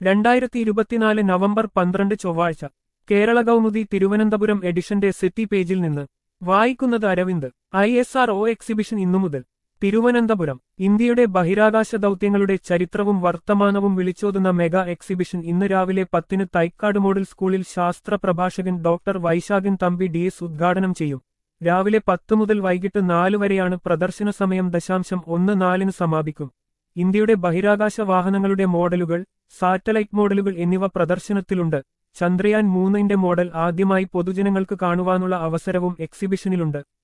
രണ്ടായിരത്തി ഇരുപത്തിനാല് നവംബർ പന്ത്രണ്ട് ചൊവ്വാഴ്ച കേരള കൗമുദി തിരുവനന്തപുരം എഡിഷന്റെ സിറ്റി പേജിൽ നിന്ന് വായിക്കുന്നത് Aravind I S R O exhibition ഇന്നു മുതൽ തിരുവനന്തപുരം ഇന്ത്യയുടെ ബഹിരാകാശ ദൗത്യങ്ങളുടെ ചരിത്രവും വർത്തമാനവും വിളിച്ചോതുന്ന മെഗാ എക്സിബിഷൻ ഇന്ന് രാവിലെ പത്തിന് തൈക്കാട് മോഡൽ സ്കൂളിൽ ശാസ്ത്ര പ്രഭാഷകൻ doctor Vaishakhan Thampi D S ഉദ്ഘാടനം ചെയ്യും രാവിലെ പത്ത് മുതൽ വൈകിട്ട് നാല് വരെയാണ് പ്രദർശന സമയം ദശാംശം ഒന്ന് നാലിന് സമാപിക്കും ഇന്ത്യയുടെ ബഹിരാകാശ വാഹനങ്ങളുടെ മോഡലുകൾ സാറ്റലൈറ്റ് മോഡലുകൾ എന്നിവ പ്രദർശനത്തിലുണ്ട് ചന്ദ്രയാൻ മൂന്നിന്റെ മോഡൽ ആദ്യമായി പൊതുജനങ്ങൾക്ക് കാണുവാനുള്ള അവസരവും എക്സിബിഷനിലുണ്ട്